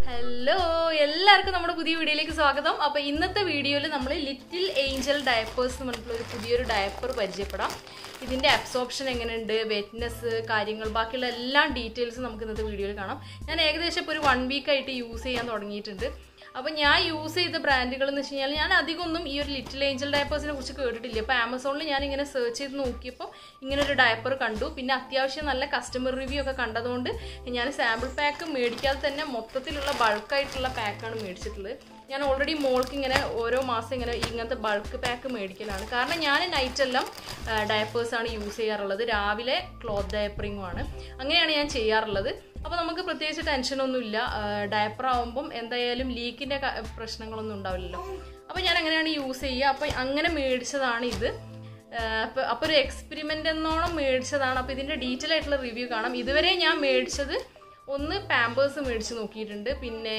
Hello എല്ലാവർക്കും നമ്മുടെ പുതിയ വീഡിയോയിലേക്ക് സ്വാഗതം അപ്പൊ ഇന്നത്തെ വീഡിയോയിൽ നമ്മൾ ലിറ്റിൽ ഏഞ്ചൽ ഡയപ്പേഴ്സ് എന്ന് പറഞ്ഞിട്ടുള്ള ഒരു പുതിയൊരു ഡയപ്പർ പരിചയപ്പെടാം ഇതിന്റെ അബ്സോർപ്ഷൻ എങ്ങനെയുണ്ട് വെറ്റ്നെസ് കാര്യങ്ങൾ ബാക്കിയുള്ള എല്ലാ ഡീറ്റെയിൽസും നമുക്ക് ഇന്നത്തെ വീഡിയോയിൽ കാണാം ഞാൻ ഏകദേശം ഇപ്പോൾ ഒരു വൺ വീക്ക് ആയിട്ട് യൂസ് ചെയ്യാൻ തുടങ്ങിയിട്ടുണ്ട് അപ്പോൾ ഞാൻ യൂസ് ചെയ്ത ബ്രാൻഡുകൾ എന്ന് വെച്ച് കഴിഞ്ഞാൽ ഞാൻ അധികം ഒന്നും ഈ ഒരു ലിറ്റിൽ ഏഞ്ചൽ ഡയപ്പേഴ്സിനെ കുറിച്ച് കേട്ടിട്ടില്ല അപ്പോൾ ആമസോണിൽ ഞാൻ ഇങ്ങനെ സെർച്ച് ചെയ്ത് നോക്കിയപ്പോൾ ഇങ്ങനെ ഒരു ഡയപ്പർ കണ്ടു പിന്നെ അത്യാവശ്യം നല്ല കസ്റ്റമർ റിവ്യൂ ഒക്കെ കണ്ടതുകൊണ്ട് ഞാൻ സാമ്പിൾ പാക്ക് മേടിക്കാതെ തന്നെ മൊത്തത്തിലുള്ള ബൾക്കായിട്ടുള്ള പാക്കാണ് മേടിച്ചിട്ടുള്ളത് ഞാൻ ഓൾറെഡി മോൾക്ക് ഇങ്ങനെ ഓരോ മാസം ഇങ്ങനെ ഇങ്ങനത്തെ ബൾക്ക് പാക്ക് മേടിക്കലാണ് കാരണം ഞാൻ നൈറ്റ് എല്ലാം ഡയപ്പേഴ്സാണ് യൂസ് ചെയ്യാറുള്ളത് രാവിലെ ക്ലോത്ത് ഡയപ്പറിങ്ങും ആണ് അങ്ങനെയാണ് ഞാൻ ചെയ്യാറുള്ളത് അപ്പോൾ നമുക്ക് പ്രത്യേകിച്ച് ടെൻഷനൊന്നുമില്ല ഡയപ്പർ ആവുമ്പം എന്തായാലും ലീക്കിൻ്റെ പ്രശ്നങ്ങളൊന്നും ഉണ്ടാവില്ലല്ലോ അപ്പോൾ ഞാൻ അങ്ങനെയാണ് യൂസ് ചെയ്യുക അപ്പോൾ അങ്ങനെ മേടിച്ചതാണ് ഇത് അപ്പോൾ അപ്പോൾ ഒരു എക്സ്പെരിമെൻ്റ് എന്നോണം മേടിച്ചതാണ് അപ്പോൾ ഇതിൻ്റെ ഡീറ്റെയിൽ ആയിട്ടുള്ള റിവ്യൂ കാണാം ഇതുവരെ ഞാൻ മേടിച്ചത് ഒന്ന് പാമ്പേഴ്സ് മേടിച്ച് നോക്കിയിട്ടുണ്ട് പിന്നെ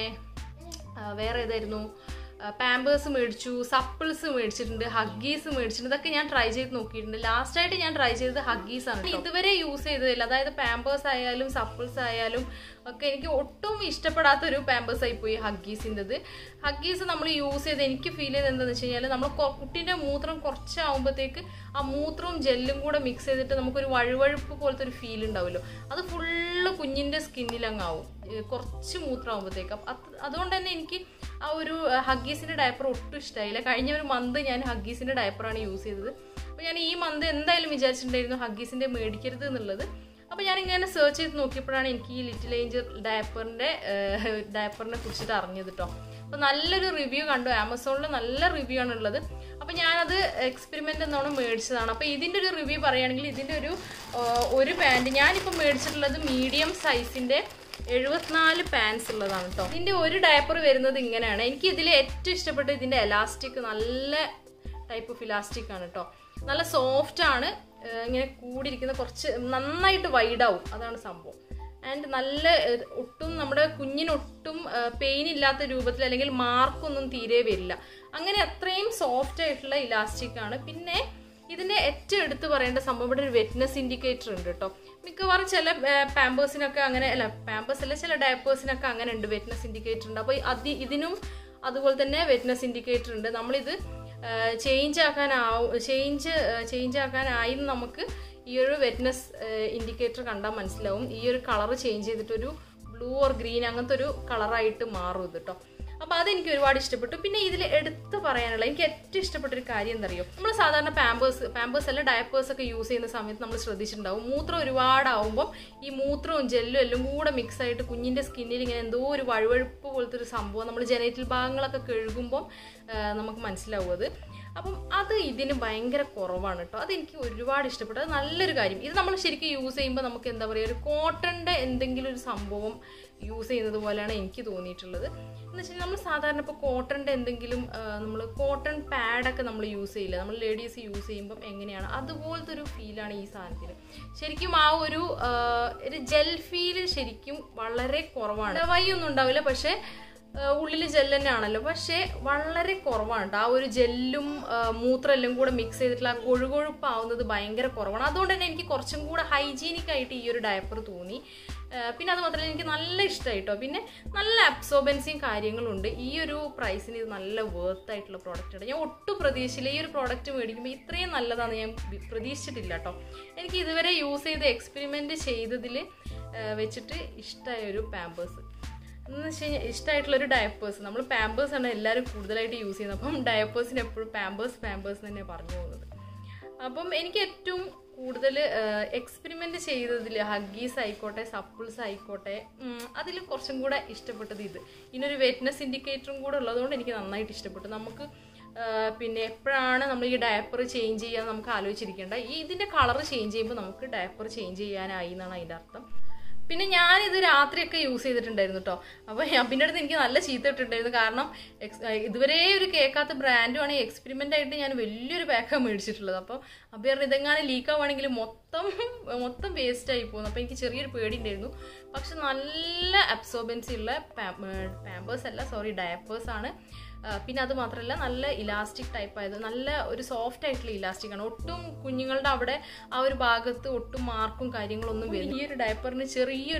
ആ, വേറെ ഏതായിരുന്നു പാമ്പേഴ്സ് മേടിച്ചു സപ്പിൾസ് മേടിച്ചിട്ടുണ്ട് ഹഗ്ഗീസ് മേടിച്ചിട്ടുണ്ട് ഇതൊക്കെ ഞാൻ ട്രൈ ചെയ്ത് നോക്കിയിട്ടുണ്ട് ലാസ്റ്റ് ആയിട്ട് ഞാൻ ട്രൈ ചെയ്തത് ഹഗ്ഗീസ് ആണ് കേട്ടോ. ഇതുവരെ യൂസ് ചെയ്തതില്ല അതായത് പാമ്പേഴ്സ് ആയാലും സപ്പിൾസ് ആയാലും ഒക്കെ എനിക്ക് ഒട്ടും ഇഷ്ടപ്പെടാത്ത ഒരു പാമ്പേഴ്സ് ആയി പോയി ഹഗ്ഗീസിൻ്റെത് ഹഗ്ഗീസ് നമ്മൾ യൂസ് ചെയ്ത് എനിക്ക് ഫീൽ ചെയ്ത് എന്താണെന്ന് വെച്ച് കഴിഞ്ഞാൽ നമ്മൾ കൊ- കുട്ടീൻ്റെ മൂത്രം കുറച്ചാകുമ്പോഴത്തേക്ക് ആ മൂത്രവും ജെല്ലും കൂടെ മിക്സ് ചെയ്തിട്ട് നമുക്കൊരു വഴുവഴുപ്പ് പോലത്തെ ഒരു ഫീൽ ഉണ്ടാവുമല്ലോ അത് ഫുള്ള് കുഞ്ഞിൻ്റെ സ്കിന്നിലങ്ങാവും ഏഹ് കുറച്ച് മൂത്രമാകുമ്പോഴത്തേക്ക് അപ്പം അത് അതുകൊണ്ട് തന്നെ എനിക്ക് ആ ഒരു ഹഗ്ഗീസിൻ്റെ ഡയപ്പർ ഒട്ടും ഇഷ്ടമായില്ല കഴിഞ്ഞ ഒരു മന്ത് ഞാൻ ഹഗ്ഗീസിൻ്റെ ഡയപ്പറാണ് യൂസ് ചെയ്തത് അപ്പോൾ ഞാൻ ഈ മന്ത് എന്തായാലും വിചാരിച്ചിട്ടുണ്ടായിരുന്നു ഹഗ്ഗീസിൻ്റെ മേടിക്കരുത് എന്നുള്ളത് അപ്പോൾ ഞാൻ ഇങ്ങനെ സെർച്ച് ചെയ്ത് നോക്കിയപ്പോഴാണ് എനിക്ക് ഈ ലിറ്റിൽ ഏഞ്ചൽ ഡയപ്പറിൻ്റെ ഡയപ്പറിനെ കുറിച്ചിട്ട് അറിഞ്ഞത് കേട്ടോ അപ്പോൾ നല്ലൊരു റിവ്യൂ കണ്ടു ആമസോണിൽ നല്ല റിവ്യൂ ആണ് ഉള്ളത് അപ്പോൾ ഞാനത് എക്സ്പെരിമെൻ്റ് എന്നോണം മേടിച്ചതാണ് അപ്പോൾ ഇതിൻ്റെ ഒരു റിവ്യൂ പറയുകയാണെങ്കിൽ ഇതിൻ്റെ ഒരു ആ, ഒരു പാൻറ് ഞാനിപ്പോൾ മേടിച്ചിട്ടുള്ളത് മീഡിയം സൈസിൻ്റെ എഴുപത്തിനാല് പാൻസ് ഉള്ളതാണ് കേട്ടോ ഇതിൻ്റെ ഒരു ഡയപ്പർ വരുന്നത് ഇങ്ങനെയാണ് എനിക്ക് ഇതിൽ ഏറ്റവും ഇഷ്ടപ്പെട്ട ഇതിൻ്റെ എലാസ്റ്റിക് നല്ല ടൈപ്പ് ഓഫ് ഇലാസ്റ്റിക് ആണ് കേട്ടോ നല്ല സോഫ്റ്റ് ആണ് ഏഹ് ഇങ്ങനെ കൂടിയിരിക്കുന്ന കുറച്ച് നന്നായിട്ട് വൈഡാവും അതാണ് സംഭവം ആൻഡ് നല്ല ഏഹ് ഒട്ടും നമ്മുടെ കുഞ്ഞിനൊട്ടും പെയിൻ ഇല്ലാത്ത രൂപത്തിൽ അല്ലെങ്കിൽ മാർക്കൊന്നും തീരെ വരില്ല അങ്ങനെ അത്രയും സോഫ്റ്റ് ആയിട്ടുള്ള ഇലാസ്റ്റിക് ആണ് പിന്നെ ഇതിന്റെ ഏറ്റവും എടുത്ത് പറയേണ്ട സംഭവം ഇവിടെ ഒരു വെറ്റ്നസ് ഇൻഡിക്കേറ്റർ ഉണ്ട് കേട്ടോ മിക്കവാറും ചില പാമ്പേഴ്സിനൊക്കെ അങ്ങനെ അല്ല പാമ്പേഴ്സ് അല്ല ചില ഡയപ്പേഴ്സിനൊക്കെ അങ്ങനെ ഉണ്ട് വെറ്റ്നസ് ഇൻഡിക്കേറ്റർ ഉണ്ട് അപ്പോൾ അതി ഇതിനും അതുപോലെ തന്നെ വെറ്റ്നസ് ഇൻഡിക്കേറ്റർ ഉണ്ട് നമ്മളിത് ചേഞ്ച് ആക്കാനാവും ചേഞ്ച് ചേഞ്ച് ആക്കാനായി എന്ന് നമുക്ക് ഈ ഒരു വെറ്റ്നസ് ഇൻഡിക്കേറ്റർ കണ്ടാൽ മനസ്സിലാവും ഈ ഒരു കളർ ചേഞ്ച് ചെയ്തിട്ടൊരു ബ്ലൂ ഓർ ഗ്രീൻ അങ്ങനത്തെ ഒരു കളറായിട്ട് മാറും ഇത് കേട്ടോ അപ്പോൾ അതെനിക്ക് ഒരുപാട് ഇഷ്ടപ്പെട്ടു പിന്നെ ഇതിൽ എടുത്ത് പറയാനുള്ള എനിക്ക് ഏറ്റവും ഇഷ്ടപ്പെട്ട ഒരു കാര്യം എന്താ അറിയോ നമ്മൾ സാധാരണ പാമ്പേഴ്സ് പാമ്പേഴ്സ് അല്ല ഡയപ്പേഴ്സ് ഒക്കെ യൂസ് ചെയ്യുന്ന സമയത്ത് നമ്മൾ ശ്രദ്ധിച്ചിട്ടുണ്ടാവും മൂത്രം ഒരുപാടാവുമ്പം ഈ മൂത്രവും ജെല്ലും എല്ലാം കൂടെ മിക്സ് ആയിട്ട് കുഞ്ഞിൻ്റെ സ്കിന്നിൽ ഇങ്ങനെ എന്തോ ഒരു വഴുവഴുപ്പ് പോലത്തെ ഒരു സംഭവം നമ്മൾ ജനറ്റിൽ ഭാഗങ്ങളൊക്കെ കഴുകുമ്പം ആ, നമുക്ക് മനസ്സിലാവും അത് അപ്പം അത് ഇതിന് ഭയങ്കര കുറവാണ് കേട്ടോ അതെനിക്ക് ഒരുപാട് ഇഷ്ടപ്പെട്ടു അത് നല്ലൊരു കാര്യം ഇത് നമ്മൾ ശരിക്കും യൂസ് ചെയ്യുമ്പോൾ നമുക്ക് എന്താ പറയുക ഒരു കോട്ടൻ്റെ എന്തെങ്കിലും ഒരു സംഭവം യൂസ് ചെയ്യുന്നത് പോലെയാണ് എനിക്ക് തോന്നിയിട്ടുള്ളത് എന്ന് വെച്ചാൽ നമ്മൾ സാധാരണ ഇപ്പോൾ കോട്ടൻ്റെ എന്തെങ്കിലും നമ്മൾ കോട്ടൺ പാഡൊക്കെ നമ്മൾ യൂസ് ചെയ്യില്ല നമ്മൾ ലേഡീസ് യൂസ് ചെയ്യുമ്പം എങ്ങനെയാണ് അതുപോലത്തെ ഒരു ഫീലാണ് ഈ സാധനത്തിന് ശരിക്കും ആ ഒരു ആ, ഒരു ജെൽ ഫീല് ശരിക്കും വളരെ കുറവാണ് വൈ ഒന്നും ഉണ്ടാവില്ല പക്ഷേ ഉള്ളിൽ ജെല്ല് തന്നെയാണല്ലോ പക്ഷേ വളരെ കുറവാണ് ട്ടോ. ആ ഒരു ജെല്ലും മൂത്രം എല്ലാം കൂടെ മിക്സ് ചെയ്തിട്ടുള്ള ആ കൊഴുകൊഴുപ്പാവുന്നത് ഭയങ്കര കുറവാണ് അതുകൊണ്ട് തന്നെ എനിക്ക് കുറച്ചും കൂടെ ഹൈജീനിക് ആയിട്ട് ഈ ഒരു ഡയപ്പർ തോന്നി ആ, പിന്നെ അത് മാത്രമല്ല എനിക്ക് നല്ല ഇഷ്ടമായിട്ടോ പിന്നെ നല്ല അബ്സോർബൻസിയും കാര്യങ്ങളുണ്ട് ഈ ഒരു പ്രൈസിന് ഇത് നല്ല വേർത്ത് ആയിട്ടുള്ള പ്രോഡക്റ്റാണ് ഞാൻ ഒട്ടും പ്രതീക്ഷിച്ചില്ല ഈ ഒരു പ്രോഡക്റ്റ് മേടിക്കുമ്പോൾ ഇത്രയും നല്ലതാണ് ഞാൻ വി- പ്രതീക്ഷിച്ചിട്ടില്ല കേട്ടോ എനിക്ക് ഇതുവരെ യൂസ് ചെയ്ത് എക്സ്പെരിമെൻറ്റ് ചെയ്തതിൽ വെച്ചിട്ട് ഇഷ്ടമായ ഒരു പാമ്പേഴ്സ് എന്ന് വെച്ച് കഴിഞ്ഞാൽ ഇഷ്ടമായിട്ടുള്ള ഒരു ഡയപ്പേഴ്സ് നമ്മൾ പാമ്പേഴ്സ് ആണ് എല്ലാവരും കൂടുതലായിട്ട് യൂസ് ചെയ്യുന്നത് അപ്പം ഡയപ്പേഴ്സിന് എപ്പോഴും പാമ്പേഴ്സ് പാമ്പേഴ്സ് തന്നെ പറഞ്ഞു പോകുന്നത് അപ്പം എനിക്ക് ഏറ്റവും കൂടുതൽ എക്സ്പെരിമെൻ്റ് ചെയ്തതിൽ ഹഗ്ഗീസ് ആയിക്കോട്ടെ സപ്പിൾസ് ആയിക്കോട്ടെ അതിൽ കുറച്ചും കൂടെ ഇഷ്ടപ്പെട്ടത് ഇത് ഇതിനൊരു വെറ്റ്നസ് ഇൻഡിക്കേറ്ററും കൂടെ ഉള്ളതുകൊണ്ട് എനിക്ക് നന്നായിട്ട് ഇഷ്ടപ്പെട്ടു നമുക്ക് ആ, പിന്നെ എപ്പോഴാണ് നമ്മൾ ഈ ഡയപ്പർ ചേഞ്ച് ചെയ്യാൻ നമുക്ക് ആലോചിച്ചിരിക്കേണ്ട ഈ ഇതിൻ്റെ കളർ ചേഞ്ച് ചെയ്യുമ്പോൾ നമുക്ക് ഡയപ്പർ ചേഞ്ച് ചെയ്യാനായി എന്നാണ് അതിൻ്റെ അർത്ഥം പിന്നെ ഞാനിത് രാത്രിയൊക്കെ യൂസ് ചെയ്തിട്ടുണ്ടായിരുന്നു കേട്ടോ അപ്പോൾ ഞാൻ പിന്നെ അടുത്ത് എനിക്ക് നല്ല ചീത്ത ഇട്ടിട്ടുണ്ടായിരുന്നു കാരണം എക്സ് ഏഹ് ഇതുവരെ ഒരു കേൾക്കാത്ത ബ്രാൻഡുമാണ് എക്സ്പെരിമെൻ്റ് ആയിട്ട് ഞാൻ വലിയൊരു പാക്കാണ് മേടിച്ചിട്ടുള്ളത് അപ്പോൾ അപ്പോൾ പറഞ്ഞ ഇതെങ്ങാനും ലീക്ക് ആവുകയാണെങ്കിൽ മൊത്തം മൊത്തം വേസ്റ്റ് ആയി പോകുന്നു അപ്പോൾ എനിക്ക് ചെറിയൊരു പേടി ഉണ്ടായിരുന്നു പക്ഷെ നല്ല അബ്സോർബൻസി ഉള്ള പാമ്പേഴ്സ് അല്ല സോറി ഡയപ്പേഴ്സ് ആണ് ആ, പിന്നെ അത് മാത്രമല്ല നല്ല ഇലാസ്റ്റിക് ടൈപ്പ് ആയത് നല്ല ഒരു സോഫ്റ്റ് ആയിട്ടുള്ള ഇലാസ്റ്റിക് ആണ് ഒട്ടും കുഞ്ഞുങ്ങളുടെ അവിടെ ആ ഒരു ഭാഗത്ത് ഒട്ടും മാർക്കും കാര്യങ്ങളൊന്നും വരും ഈ ഒരു ഡയപ്പറിന് ചെറിയൊരു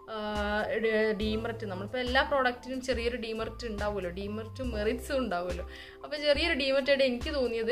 ഡീമറിറ്റ് നമ്മളിപ്പോൾ എല്ലാ പ്രോഡക്റ്റിനും ചെറിയൊരു ഡീമറിറ്റ് ഉണ്ടാവുമല്ലോ ഡീമറിറ്റും മെറിറ്റ്സും ഉണ്ടാവുമല്ലോ അപ്പോൾ ചെറിയൊരു ഡീമറിറ്റായിട്ട് എനിക്ക് തോന്നിയത്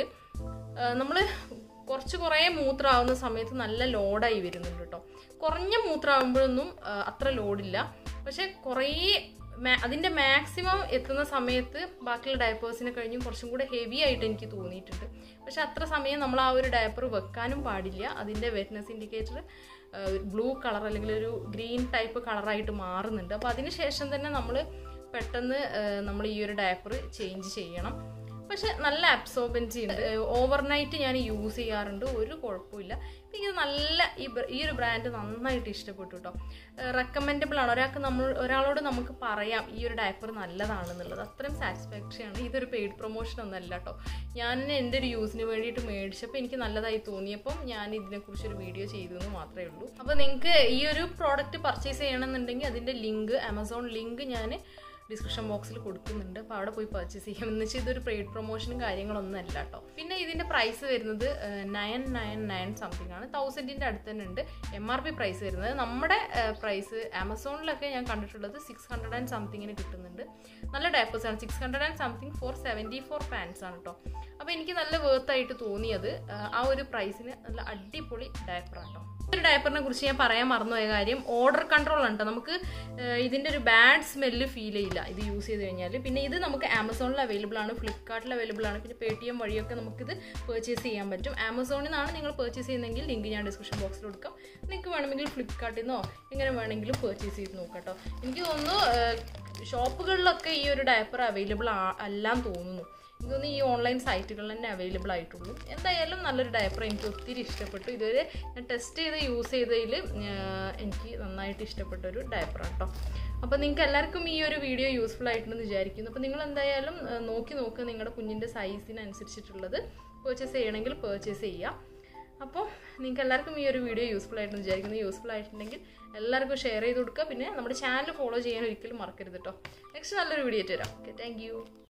നമ്മൾ കുറച്ച് കുറേ മൂത്രമാവുന്ന സമയത്ത് നല്ല ലോഡായി വരുന്നുണ്ട് കേട്ടോ കുറഞ്ഞ മൂത്രമാകുമ്പോഴൊന്നും ആ, അത്ര ലോഡില്ല പക്ഷെ കുറേ മാ- അതിൻ്റെ മാക്സിമം എത്തുന്ന സമയത്ത് ബാക്കിയുള്ള ഡയപ്പേഴ്സിനെ കഴിഞ്ഞും കുറച്ചും കൂടെ ഹെവി ആയിട്ട് എനിക്ക് തോന്നിയിട്ടുണ്ട് പക്ഷെ അത്ര സമയം നമ്മൾ ആ ഒരു ഡയപ്പർ വെക്കാനും പാടില്ല അതിൻ്റെ വെറ്റ്നസ് ഇൻഡിക്കേറ്റർ ബ്ലൂ കളർ അല്ലെങ്കിൽ ഒരു ഗ്രീൻ ടൈപ്പ് കളറായിട്ട് മാറുന്നുണ്ട് അപ്പോൾ അതിന് ശേഷം തന്നെ നമ്മൾ പെട്ടെന്ന് നമ്മൾ ഈ ഒരു ഡയപ്പർ ചേഞ്ച് ചെയ്യണം പക്ഷെ നല്ല അബ്സോർബൻസി ഉണ്ട് ഓവർനൈറ്റ് ഞാൻ യൂസ് ചെയ്യാറുണ്ട് ഒരു കുഴപ്പമില്ല എനിക്ക് നല്ല ഈ ബ്ര- ഈ ഒരു ബ്രാൻഡ് നന്നായിട്ട് ഇഷ്ടപ്പെട്ടു കേട്ടോ റെക്കമെൻഡബിൾ ആണ് ഒരാൾക്ക് നമ്മൾ ഒരാളോട് നമുക്ക് പറയാം ഈ ഒരു ഡയപ്പർ നല്ലതാണെന്നുള്ളത് അത്രയും സാറ്റിസ്ഫാക്ഷൻ ആണ് ഇതൊരു പെയ്ഡ് പ്രൊമോഷൻ ഒന്നല്ല കേട്ടോ ഞാൻ എൻ്റെ ഒരു യൂസിന് വേണ്ടിയിട്ട് മേടിച്ചപ്പോൾ എനിക്ക് നല്ലതായി തോന്നിയപ്പം ഞാൻ ഇതിനെക്കുറിച്ച് ഒരു വീഡിയോ ചെയ്തു എന്ന് മാത്രമേ ഉള്ളൂ അപ്പോൾ നിങ്ങൾക്ക് ഈ ഒരു പ്രോഡക്റ്റ് പർച്ചേസ് ചെയ്യണമെന്നുണ്ടെങ്കിൽ അതിൻ്റെ ലിങ്ക് ആമസോൺ ലിങ്ക് ഞാൻ ഡിസ്ക്രിപ്ഷൻ ബോക്സിൽ കൊടുക്കുന്നുണ്ട് അപ്പോൾ അവിടെ പോയി പർച്ചേസ് ചെയ്യാം എന്ന് വെച്ചാൽ ഇതൊരു പെയ്ഡ് പ്രൊമോഷനും കാര്യങ്ങളൊന്നും അല്ല കേട്ടോ പിന്നെ ഇതിൻ്റെ പ്രൈസ് വരുന്നത് നയൻ നയൻ നയൻ സംതിങ് ആണ് തൗസൻഡിൻ്റെ അടുത്ത് തന്നെ ഉണ്ട് എം ആർ പി പ്രൈസ് വരുന്നത് നമ്മുടെ പ്രൈസ് ആമസോണിലൊക്കെ ഞാൻ കണ്ടിട്ടുള്ളത് സിക്സ് ഹൺഡ്രഡ് ആൻഡ് സംതിങ്ങിന് കിട്ടുന്നുണ്ട് നല്ല ഡയപ്പേഴ്സ് ആണ് six hundred and something for seventy four pants ആണ് കേട്ടോ അപ്പോൾ എനിക്ക് നല്ല വേർത്ത് ആയിട്ട് തോന്നിയത് ആ, ആ ഒരു പ്രൈസിന് നല്ല അടിപൊളി ഡയപ്പറാണ് കേട്ടോ ഒരു ഡയപ്പറിനെ കുറിച്ച് ഞാൻ പറയാൻ മറന്നുപോയ കാര്യം ഓർഡർ കൺട്രോൾ ആണ് കേട്ടോ നമുക്ക് ഏഹ്, ഇതിന്റെ ഒരു ബാഡ് സ്മെല്ല് ഫീൽ ചെയ്യില്ല ഇത് യൂസ് ചെയ്ത് കഴിഞ്ഞാൽ പിന്നെ ഇത് നമുക്ക് ആമസോണിൽ അവൈലബിൾ ആണ് ഫ്ലിപ്കാർട്ടിൽ അവൈലബിൾ ആണ് പിന്നെ പേ ടി എം വഴിയൊക്കെ നമുക്കിത് പർച്ചേസ് ചെയ്യാൻ പറ്റും ആമസോണിൽ നിന്നാണ് നിങ്ങൾ പർച്ചേസ് ചെയ്യുന്നതെങ്കിൽ ലിങ്ക് ഞാൻ ഡിസ്ക്രിപ്ഷൻ ബോക്സിൽ കൊടുക്കാം നിങ്ങൾക്ക് വേണമെങ്കിൽ ഫ്ലിപ്കാർട്ടിൽ നിന്നോ എങ്ങനെ വേണമെങ്കിലും പർച്ചേസ് ചെയ്ത് നോക്കാം കേട്ടോ എനിക്ക് തോന്നുന്നു ഏഹ്, ഷോപ്പുകളിലൊക്കെ ഈ ഒരു ഡയപ്പർ അവൈലബിൾ അല്ലാന്ന് തോന്നുന്നു എനിക്ക് തോന്നുന്നു ഈ ഓൺലൈൻ സൈറ്റുകളിൽ തന്നെ അവൈലബിൾ ആയിട്ടുള്ളൂ എന്തായാലും നല്ലൊരു ഡയപ്പർ എനിക്ക് ഒത്തിരി ഇഷ്ടപ്പെട്ടു ഇതുവരെ ഞാൻ ടെസ്റ്റ് ചെയ്ത് യൂസ് ചെയ്തതിൽ എനിക്ക് നന്നായിട്ട് ഇഷ്ടപ്പെട്ട ഒരു ഡയപ്പറാണ് കേട്ടോ അപ്പോൾ നിങ്ങൾക്ക് എല്ലാവർക്കും ഈ ഒരു വീഡിയോ യൂസ്ഫുൾ ആയിട്ടുണ്ടെന്ന് വിചാരിക്കുന്നു അപ്പോൾ നിങ്ങൾ എന്തായാലും ആ, നോക്കി നോക്കുക നിങ്ങളുടെ കുഞ്ഞിൻ്റെ സൈസിനനുസരിച്ചിട്ടുള്ളത് പർച്ചേസ് ചെയ്യണമെങ്കിൽ പർച്ചേസ് ചെയ്യാം അപ്പോൾ നിങ്ങൾക്ക് എല്ലാവർക്കും ഈ ഒരു വീഡിയോ യൂസ്ഫുൾ ആയിട്ടെന്ന് വിചാരിക്കുന്നു യൂസ്ഫുൾ ആയിട്ടുണ്ടെങ്കിൽ എല്ലാവർക്കും ഷെയർ ചെയ്ത് കൊടുക്കുക പിന്നെ നമ്മുടെ ചാനൽ ഫോളോ ചെയ്യാൻ ഒരിക്കലും മറക്കരുത് കേട്ടോ നെക്സ്റ്റ് നല്ലൊരു വീഡിയോ ആയിട്ട് വരാം ഓക്കെ താങ്ക്